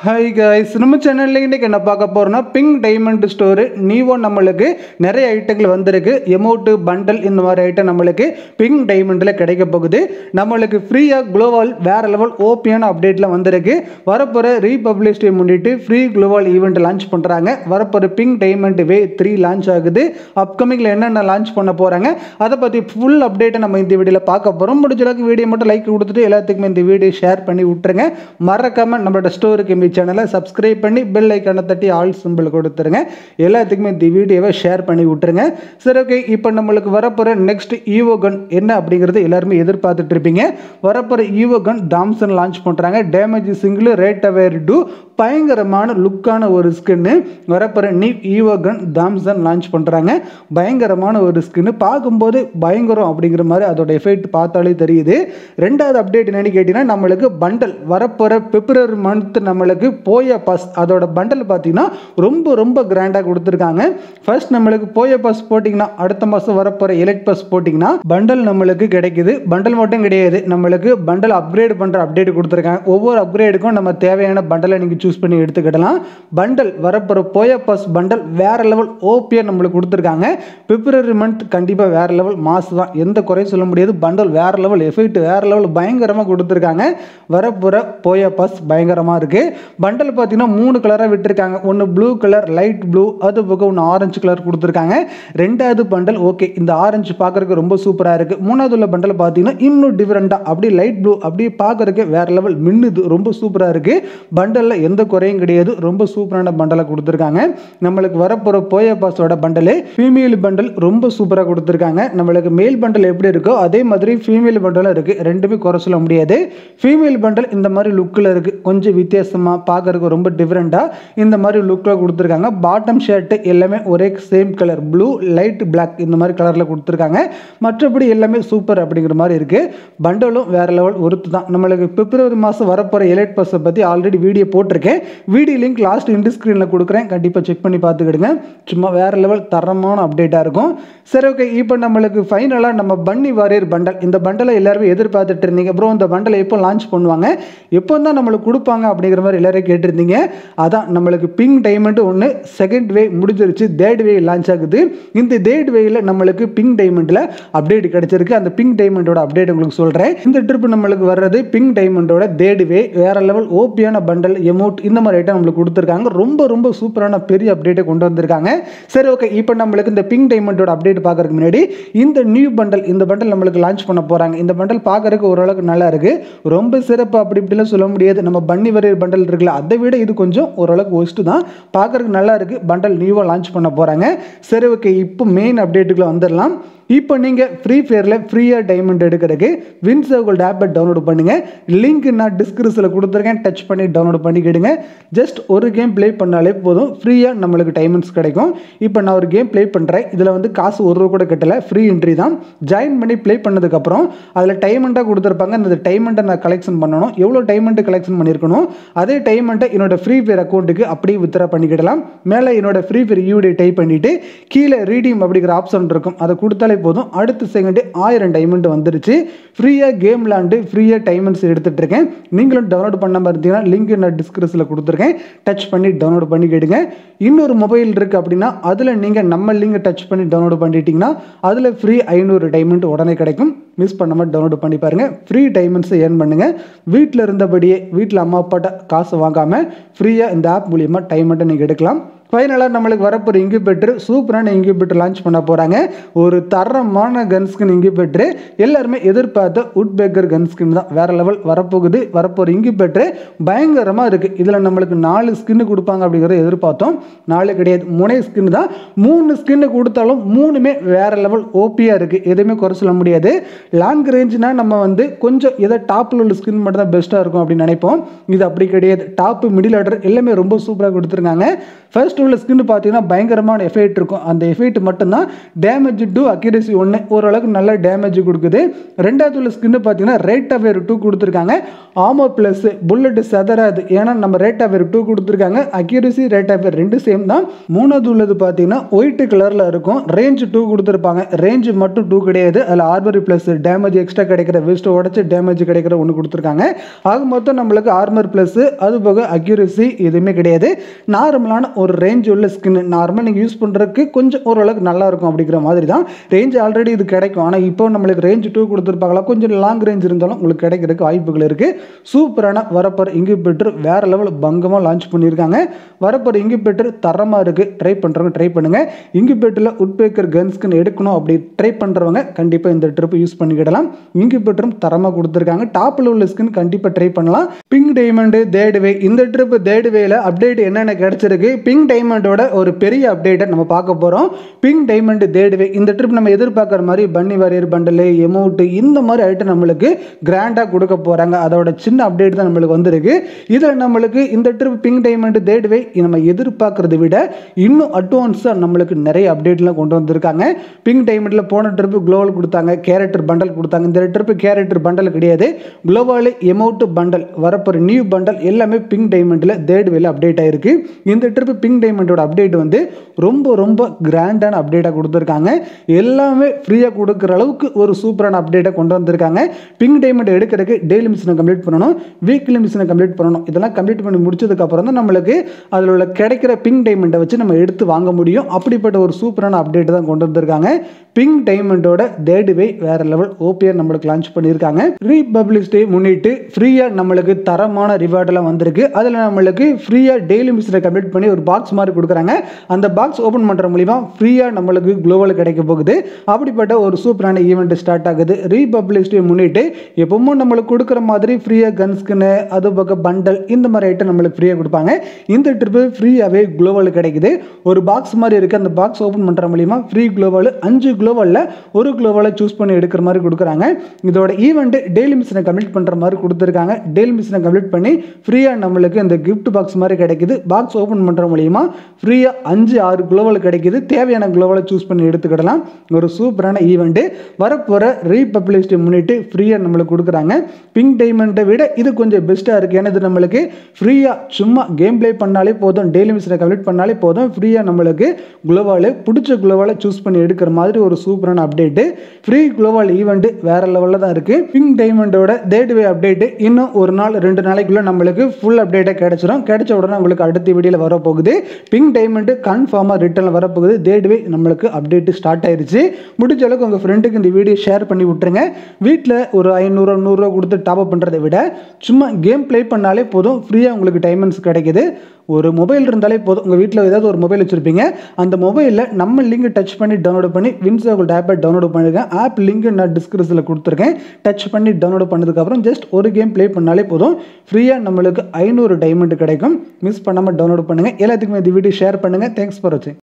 hi guys நம்ம சேனலில் இன்றைக்கி என்ன பார்க்க போகிறோம்னா பிங்க் டைமண்ட் ஸ்டோரு நீவோ நம்மளுக்கு நிறைய ஐட்டங்கள் வந்திருக்கு எமௌண்ட்டு பண்டல் இந்த மாதிரி ஐட்டம் நம்மளுக்கு பிங்க் டைமண்டில் கிடைக்க போகுது நம்மளுக்கு ஃப்ரீயாக குளோவால் வேறு லெவல் ஓபியான அப்டேட்டில் வந்திருக்கு வரப்போகிற ரீபப்ளிஷ் டே முன்னிட்டு ஃப்ரீ குளோவால் ஈவெண்ட் லான்ச் பண்ணுறாங்க வரப்போகிற pink diamond way three launch ஆகுது அப்கமிங்கில் என்னென்ன லான்ச் பண்ண போகிறாங்க அதை பற்றி ஃபுல் அப்டேட்டை நம்ம இந்த வீடியோவில் பார்க்க போகிறோம் முடிஞ்ச அளவுக்கு வீடியோ மட்டும் லைக் கொடுத்துட்டு எல்லாத்துக்குமே இந்த வீடியோ ஷேர் பண்ணி விட்டுருங்க மறக்காம நம்மளோட ஸ்டோருக்கு எம்பி சேனலை சப்ஸ்கிரைப் பண்ணி பெல் ஐக்கானை தட்டி ஆல் சிம்பிள் கொடுத்துருங்க எல்லாத்துக்குமே இந்த வீடியோவை ஷேர் பண்ணி விட்டுருங்க சரி ஓகே இப்போ நம்மளுக்கு வரப்போகிற நெக்ஸ்ட் ஈவோ கன் என்ன அப்படிங்கிறது எல்லாருமே எதிர்பார்த்துட்டு இருப்பீங்க வரப்போகிற ஈவோ கன் தாம்சன் லான்ச் பண்ணுறாங்க டேமேஜ் சிங்கிள் ரேட் அவேர் டூ பயங்கரமான லுக்கான ஒரு ஸ்கின்னு வரப்போகிற நீ ஈவோ கன் தாம்சன் லான்ச் பண்ணுறாங்க பயங்கரமான ஒரு ஸ்கின்னு பார்க்கும்போது பயங்கரம் அப்படிங்கிற மாதிரி அதோட எஃபெக்ட் பார்த்தாலே தெரியுது ரெண்டாவது அப்டேட் என்னன்னு கேட்டிங்கன்னா நம்மளுக்கு பண்டல் வரப்போகிற பிப்ரவரி மந்த் நம்மளுக்கு போய பாஸ் அதோட பண்டல் பார்த்தீங்கன்னா ரொம்ப ரொம்ப கிராண்டாக கொடுத்துருக்காங்க ஃபர்ஸ்ட் நம்மளுக்கு போய பாஸ் போட்டிங்கன்னா அடுத்த மாதம் வரப்போகிற எலக்ட் பாஸ் போட்டிங்கன்னா பண்டல் நம்மளுக்கு கிடைக்குது பண்டல் மட்டும் கிடையாது நம்மளுக்கு பண்டல் அப்கிரேட் பண்ணுற அப்டேட் கொடுத்துருக்காங்க ஒவ்வொரு அப்கிரேடுக்கும் நம்ம தேவையான பண்டலை நீங்கள் சூஸ் பண்ணி எடுத்துக்கிடலாம் பண்டல் வரப்போகிற போய பாஸ் பண்டல் வேறு லெவல் ஓபியாக நம்மளுக்கு கொடுத்துருக்காங்க பிப்ரவரி மந்த் கண்டிப்பாக வேறு லெவல் மாஸ் தான் எந்த குறையும் சொல்ல முடியாது பண்டல் வேறு லெவல் எஃபெக்ட் வேறு லெவல் பயங்கரமாக கொடுத்துருக்காங்க வரப்போகிற போய பாஸ் பயங்கரமாக இருக்குது பண்டல் பார்த்தீங்கன்னா மூணு கலராக விட்டுருக்காங்க ஒன்று ப்ளூ கலர் லைட் ப்ளூ அது பக்கம் ஒன்று ஆரஞ்சு கலர் கொடுத்துருக்காங்க ரெண்டாவது பண்டல் ஓகே இந்த ஆரஞ்சு பார்க்குறதுக்கு ரொம்ப சூப்பராக இருக்குது மூணாவது உள்ள பண்டல் பார்த்தீங்கன்னா இன்னும் டிஃப்ரெண்ட்டாக அப்படியே லைட் ப்ளூ அப்படியே பார்க்குறதுக்கு வேறு லெவல் மின்னுது ரொம்ப சூப்பராக இருக்குது பண்டலில் எந்த குறையும் கிடையாது ரொம்ப சூப்பரான பண்டலை கொடுத்துருக்காங்க நம்மளுக்கு வரப்போகிற போய பாஸோட பண்டலு ஃபீமேல் பண்டல் ரொம்ப சூப்பராக கொடுத்துருக்காங்க நம்மளுக்கு மேல் பண்டல் எப்படி இருக்கோ அதே மாதிரி ஃபீமேல் பண்டலும் இருக்குது ரெண்டுமே குறை சொல்ல முடியாது ஃபீமேல் பண்டல் இந்த மாதிரி லுக்கில் இருக்குது கொஞ்சம் வித்தியாசமாக பார்க்குறதுக்கு ரொம்ப டிஃப்ரெண்ட்டாக இந்த மாதிரி லுக்கில் கொடுத்துருக்காங்க பாட்டம் ஷர்ட்டு எல்லாமே ஒரே same colour blue light black இந்த மாதிரி கலரில் கொடுத்துருக்காங்க மற்றபடி எல்லாமே சூப்பர் அப்படிங்கிற மாதிரி இருக்குது பண்டலும் வேறு லெவல் ஒருத்து தான் நம்மளுக்கு பிப்ரவரி மாதம் வரப்போகிற எலைட் பஸ்ஸை பற்றி ஆல்ரெடி வீடியோ போட்டிருக்கேன் வீடியோ லிங்க் லாஸ்ட் இண்டு ஸ்க்ரீனில் கொடுக்குறேன் கண்டிப்பாக செக் பண்ணி பார்த்துக்கிடுங்க சும்மா வேறு லெவல் தரமான அப்டேட்டாக இருக்கும் சரி ஓகே இப்போ நம்மளுக்கு ஃபைனலாக நம்ம பன்னி வாரியர் பண்டல் இந்த பண்டலை எல்லாருமே எதிர்பார்த்துட்டு இருந்தீங்க அப்புறம் இந்த பண்டலை எப்போ லான்ச் பண்ணுவாங்க எப்போ தான் நம்மளுக்கு கொடுப்பாங்க அப்படிங்கிற மாதிரி எல்லாரும் கேட்டிருந்தீங்க அதான் நம்மளுக்கு பிங்க் டைமண்ட் ஒன்று செகண்ட் வே முடிஞ்சிருச்சு தேர்ட் வே லான்ச் ஆகுது இந்த தேர்ட் வேயில் நம்மளுக்கு பிங்க் டைமண்டில் அப்டேட் கிடைச்சிருக்கு அந்த பிங்க் டைமண்டோட அப்டேட் உங்களுக்கு சொல்கிறேன் இந்த ட்ரிப் நம்மளுக்கு வர்றது பிங்க் டைமண்டோட தேர்ட் வே வேற லெவல் ஓபியான பண்டல் எமௌண்ட் இந்த மாதிரி ஐட்டம் நம்மளுக்கு கொடுத்துருக்காங்க ரொம்ப ரொம்ப சூப்பரான பெரிய அப்டேட்டை கொண்டு வந்திருக்காங்க சரி ஓகே இப்போ நம்மளுக்கு இந்த பிங்க் டைமண்டோட அப்டேட் பார்க்கறதுக்கு முன்னாடி இந்த நியூ பண்டல் இந்த பண்டல் நம்மளுக்கு லான்ச் பண்ண போகிறாங்க இந்த பண்டல் பார்க்கறதுக்கு ஓரளவுக்கு நல்லா இருக்கு ரொம்ப சிறப்பு அப்படி இப்படிலாம் சொல்ல முடியாது நம்ம பன்னி வரையர் பண்டல் இருக்குல்ல அதை விட இது கொஞ்சம் ஓரளவுக்கு ஒஸ்ட்டு தான் பார்க்கறதுக்கு நல்லா இருக்கு பண்டல் நியூவாக லான்ச் பண்ண போகிறாங்க சரி ஓகே இப்போ மெயின் அப்டேட்டுக்குள்ள வந்துடலாம் இப்போ நீங்கள் ஃப்ரீ ஃபயரில் ஃப்ரீயாக டைமண்ட் எடுக்கிறதுக்கு வின்ஸ் கோல்ட் ஆப்பை டவுன்லோட் பண்ணுங்கள் லிங்க் நான் டிஸ்கிரிப்ஷனில் கொடுத்துருக்கேன் டச் பண்ணி டவுன்லோட் பண்ணிக்கிடுங்க ஜஸ்ட் ஒரு கேம் ப்ளே பண்ணாலே போதும் ஃப்ரீயாக நம்மளுக்கு டைமண்ட்ஸ் கிடைக்கும் இப்போ நான் ஒரு கேம் ப்ளே பண்ணுறேன் இதில் வந்து காசு ஒரு ரூபா கூட கட்டலை ஃப்ரீ என்ட்ரி தான் ஜாயின் பண்ணி ப்ளே பண்ணதுக்கப்புறம் அதில் டைமண்ட்டாக கொடுத்துருப்பாங்க அந்த டைமண்ட்டை நான் கலெக்ஷன் பண்ணணும் எவ்வளோ டைமண்ட்டு கலெக்ஷன் பண்ணியிருக்கணும் அதே டைமண்ட்டை என்னோட ஃப்ரீ ஃபயர் அக்கௌண்ட்டுக்கு அப்படியே வித்ரா பண்ணிக்கிடலாம் மேலே என்னோட ஃப்ரீ ஃபயர் யூடி டைப் பண்ணிவிட்டு கீழே ரீடீம் அப்படிங்கிற ஆப்ஷன் இருக்கும் அதை கொடுத்தாலே போதும் அடுத்த செகண்டு ஆயிரம் டைமண்ட் வந்துருச்சு ஃப்ரீயாக கேம் விளாண்டு ஃப்ரீயாக டைமண்ட்ஸ் எடுத்துகிட்டு இருக்கேன் நீங்களும் டவுன்லோட் பண்ணாமல் இருந்தீங்கன்னா லிங்க் நான் டிஸ்கிரிப்ஷனில் கொடுத்துருக்கேன் டச் பண்ணி டவுன்லோட் பண்ணிக்கிடுங்க இன்னொரு மொபைல் இருக்குது அப்படின்னா அதில் நீங்கள் நம்ம லிங்கை டச் பண்ணி டவுன்லோட் பண்ணிட்டீங்கன்னா அதில் ஃப்ரீ ஐநூறு டைமண்ட் உடனே கிடைக்கும் மிஸ் பண்ணாமல் டவுன்லோட் பண்ணி பாருங்கள் ஃப்ரீ டைமண்ட்ஸை ஏர்ன் பண்ணுங்கள் வீட்டில் இருந்தபடியே வீட்டில் அம்மா அப்பாட்ட காசு வாங்காமல் ஃப்ரீயாக இந்த ஆப் மூலியமாக டைமண்ட்டை நீங்கள் எடுக்கலாம் ஃபைனலாக நம்மளுக்கு வரப்போகிற இன்குபேட்டர் சூப்பரான இன்குபேட்டர் லான்ச் பண்ண போகிறாங்க ஒரு தரமான கன் ஸ்கின் இன்குபேட்டர் எல்லாருமே எதிர்பார்த்த உட் பேக்கர் கன் ஸ்கின் தான் வேறு லெவல் வரப்போகுது வரப்போகிற இன்குபேட்டர் பயங்கரமாக இருக்குது இதில் நம்மளுக்கு நாலு ஸ்கின்னு கொடுப்பாங்க அப்படிங்கிறத எதிர்பார்த்தோம் நாலு கிடையாது மூணே ஸ்கின் தான் மூணு ஸ்கின்னு கொடுத்தாலும் மூணுமே வேறு லெவல் ஓபியாக இருக்குது எதுவுமே குறை சொல்ல முடியாது லாங் ரேஞ்சுனால் நம்ம வந்து கொஞ்சம் எதை டாப்பில் உள்ள ஸ்கின் மட்டும் தான் பெஸ்ட்டாக இருக்கும் அப்படின்னு நினைப்போம் இது அப்படி கிடையாது டாப்பு மிடில் ஆர்டர் எல்லாமே ரொம்ப சூப்பராக கொடுத்துருக்காங்க ஃபர்ஸ்ட் ஃபர்ஸ்ட் உள்ள ஸ்கின் பார்த்தீங்கன்னா பயங்கரமான எஃபெக்ட் இருக்கும் அந்த எஃபெக்ட் மட்டும்தான் டேமேஜ் டு அக்யூரசி ஒன்று ஓரளவுக்கு நல்ல டேமேஜ் கொடுக்குது ரெண்டாவது உள்ள ஸ்கின் பார்த்தீங்கன்னா ரேட் ஆஃப் டூ கொடுத்துருக்காங்க ஆமோ ப்ளஸ் புல்லட் செதறாது ஏன்னா நம்ம ரேட் ஆஃப் டூ கொடுத்துருக்காங்க அக்யூரசி ரேட் ஆஃப் ரெண்டு சேம் தான் மூணாவது உள்ளது பார்த்தீங்கன்னா ஒயிட் கலரில் இருக்கும் ரேஞ்ச் டூ கொடுத்துருப்பாங்க ரேஞ்ச் மட்டும் டூ கிடையாது அதில் ஆர்மரி ப்ளஸ் டேமேஜ் எக்ஸ்ட்ரா கிடைக்கிற வேஸ்ட்டை உடச்சி டேமேஜ் கிடைக்கிற ஒன்று கொடுத்துருக்காங்க ஆக மொத்தம் நம்மளுக்கு ஆர்மர் ப்ளஸ் அது போக அக்யூரசி எதுவுமே கிடையாது நார்மலான ஒரு ரேஞ்ச் உள்ள ஸ்கின் நார்மலாக நீங்கள் யூஸ் பண்ணுறதுக்கு கொஞ்சம் ஓரளவுக்கு நல்லா இருக்கும் அப்படிங்கிற மாதிரி தான் ரேஞ்ச் ஆல்ரெடி இது கிடைக்கும் ஆனால் இப்போ நம்மளுக்கு ரேஞ்ச் டூ கொடுத்துருப்பாங்களா கொஞ்சம் லாங் ரேஞ்ச் இருந்தாலும் உங்களுக்கு கிடைக்கிறதுக்கு வாய்ப்புகள் இருக்குது சூப்பரான வரப்பர் இங்குபெட்டர் வேறு லெவல் பங்கமாக லான்ச் பண்ணியிருக்காங்க வரப்பர் இங்குபெட்டர் தரமாக இருக்குது ட்ரை பண்ணுறவங்க ட்ரை பண்ணுங்கள் இங்குபெட்டரில் உட்பேக்கர் கன் ஸ்கின் எடுக்கணும் அப்படி ட்ரை பண்ணுறவங்க கண்டிப்பாக இந்த ட்ரிப் யூஸ் பண்ணிக்கிடலாம் இங்குபெட்டரும் தரமாக கொடுத்துருக்காங்க டாப்பில் உள்ள ஸ்கின் கண்டிப்பாக ட்ரை பண்ணலாம் பிங்க் டைமண்டு தேர்ட் வே இந்த ட்ரிப் தேர்ட் வேல அப்டேட் என்னென்ன கிடைச்சிருக்கு பிங்க் டைமண்டோட ஒரு பெரிய அப்டேட்டை நம்ம பார்க்க போகிறோம் பிங்க் டைமண்ட் தேர்ட் வே இந்த ட்ரிப் நம்ம எதிர்பார்க்குற மாதிரி பன்னி வாரியர் பண்டலு எமௌண்ட்டு இந்த மாதிரி ஐட்டம் நம்மளுக்கு கிராண்டாக கொடுக்க போகிறாங்க அதோட சின்ன அப்டேட் தான் நம்மளுக்கு வந்திருக்கு இதில் நம்மளுக்கு இந்த trip pink diamond third way நம்ம எதிர்பார்க்கறத விட இன்னும் அட்வான்ஸாக நம்மளுக்கு நிறைய அப்டேட்லாம் கொண்டு வந்திருக்காங்க பிங்க் டைமண்டில் போன ட்ரிப்பு குளோவல் கொடுத்தாங்க கேரக்டர் பண்டல் கொடுத்தாங்க இந்த ட்ரிப்பு கேரக்டர் பண்டல் கிடையாது குளோவால் எமௌண்ட் பண்டல் வரப்போகிற நியூ பண்டல் எல்லாமே பிங்க் டைமண்டில் தேர்ட் வேல அப்டேட் ஆயிருக்கு இந்த ட்ரிப்பு பிங்க் டைமண்டோட அப்டேட் வந்து ரொம்ப ரொம்ப கிராண்டான அப்டேட்டாக கொடுத்துருக்காங்க எல்லாமே ஃப்ரீயாக கொடுக்குற அளவுக்கு ஒரு சூப்பரான அப்டேட்டை கொண்டு வந்திருக்காங்க பிங்க் டைமண்ட் எடுக்கிறதுக்கு டெய்லி மிஷினை கம்ப்ளீட் பண்ணணும் வீக்லி மிஷினை கம்ப்ளீட் பண்ணணும் இதெல்லாம் கம்ப்ளீட் பண்ணி முடிச்சதுக்கப்புறம் தான் நம்மளுக்கு அதில் உள்ள கிடைக்கிற பிங்க் டைமண்டை வச்சு நம்ம எடுத்து வாங்க முடியும் அப்படிப்பட்ட ஒரு சூப்பரான அப்டேட் தான் கொண்டு வந்திருக்காங்க பிங்க் டைமண்டோட தேர்ட் வே வேற லெவல் ஓபிஆர் நம்மளுக்கு லான்ச் பண்ணியிருக்காங்க ரீபப்ளிஷ் டே முன்னிட்டு ஃப்ரீயாக நம்மளுக்கு தரமான ரிவார்டெல்லாம் வந்திருக்கு அதில் நம்மளுக்கு ஃப்ரீயாக டெய்லி மிஷினை கம்ப்ளீட் பண்ணி ஒரு பாக்ஸ் மாதிரி கொடுக்குறாங்க அந்த பாக்ஸ் ஓப்பன் பண்ணுற மூலிமா ஃப்ரீயாக நம்மளுக்கு குளோவல் கிடைக்க போகுது அப்படிப்பட்ட ஒரு சூப்பரான ஈவெண்ட் ஸ்டார்ட் ஆகுது ரீபப்ளிஷ் டே முன்னிட்டு எப்பவும் நம்மளுக்கு கொடுக்குற மாதிரி ஃப்ரீயாக கன் ஸ்கின்னு அது பக்கம் பண்டல் இந்த மாதிரி ஐட்டம் நம்மளுக்கு ஃப்ரீயாக கொடுப்பாங்க இந்த ட்ரிப்பு ஃப்ரீயாகவே குளோவல் கிடைக்குது ஒரு பாக்ஸ் மாதிரி இருக்குது அந்த பாக்ஸ் ஓப்பன் பண்ணுற மூலிமா ஃப்ரீ குளோவல் அஞ்சு குளோவலில் ஒரு குளோவலை சூஸ் பண்ணி எடுக்கிற மாதிரி கொடுக்குறாங்க இதோட ஈவெண்ட் டெய்லி மிஷினை கம்ப்ளீட் பண்ணுற மாதிரி கொடுத்துருக்காங்க டெய்லி மிஷினை கம்ப்ளீட் பண்ணி ஃப்ரீயாக நம்மளுக்கு இந்த கிஃப்ட் பாக்ஸ் மாதிரி கிடைக்குது பாக்ஸ் ஓப்பன் பண்ணுற மூலிமா ஃப்ரீயாக அஞ்சு ஆறு குளோவல் கிடைக்குது தேவையான குளோவலை சூஸ் பண்ணி எடுத்துக்கிடலாம் ஒரு சூப்பரான ஈவெண்ட்டு வரப்போகிற ரீபப்ளிஷ்டை முன்னிட்டு ஃப்ரீயாக நம்மளுக்கு கொடுக்குறாங்க பிங்க் டைமண்டை விட இது கொஞ்சம் பெஸ்ட்டாக இருக்குது ஏன்னா இது நம்மளுக்கு ஃப்ரீயாக சும்மா கேம் ப்ளே பண்ணாலே போதும் டெய்லி மிஷினை கம்ப்ளீட் பண்ணாலே போதும் ஃப்ரீயாக நம்மளுக்கு குளோவால் பிடிச்ச குளோவால் சூஸ் பண்ணி எடுக்கிற மாதிரி ஒரு சூப்பரான அப்டேட்டு ஃப்ரீ குளோவால் ஈவெண்ட் வேற லெவலில் தான் இருக்குது பிங்க் டைமண்டோட தேர்ட் வே அப்டேட்டு இன்னும் ஒரு நாள் ரெண்டு நாளைக்குள்ளே நம்மளுக்கு ஃபுல் அப்டேட்டை கிடைச்சிரும் கிடைச்ச உடனே உங்களுக்கு அடுத்த வீடியோவில் வரப்போகுது பிங்க் டைமண்ட் கன்ஃபார்மாக ரிட்டர்னில் வரப்போகுது தேர்ட் வே நம்மளுக்கு அப்டேட்டு ஸ்டார்ட் ஆயிருச்சு முடிஞ்ச அளவுக்கு உங்கள் ஃப்ரெண்டுக்கு இந்த வீடியோ ஷேர் பண்ணி விட்டுருங்க வீட்டில் ஒரு ஐநூறுரூவா நூறுரூவா கொடுத்து டாப்அப் பண்ணுறதை விட சும்மா கேம் ப்ளே பண்ணாலே போதும் ஃப்ரீயாக உங்களுக்கு டைமண்ட்ஸ் கிடைக்குது ஒரு மொபைல் இருந்தாலே போதும் உங்கள் வீட்டில் ஏதாவது ஒரு மொபைல் வச்சுருப்பீங்க அந்த மொபைலில் நம்ம லிங்க் டச் பண்ணி டவுன்லோட் பண்ணி வின்சாகுல் ஆப்பை டவுன்லோட் பண்ணிருக்கேன் ஆப் லிங்க் நான் டிஸ்கிரிப்ஷனில் கொடுத்துருக்கேன் டச் பண்ணி டவுன்லோட் பண்ணதுக்கப்புறம் ஜஸ்ட் ஒரு கேம் ப்ளே பண்ணாலே போதும் ஃப்ரீயாக நம்மளுக்கு ஐநூறு டைமண்ட் கிடைக்கும் மிஸ் பண்ணாமல் டவுன்லோட் பண்ணுங்கள் எல்லாத்துக்குமே இந்த வீடியோ ஷேர் பண்ணுங்கள் தேங்க்ஸ் ஃபார் வாட்சிங்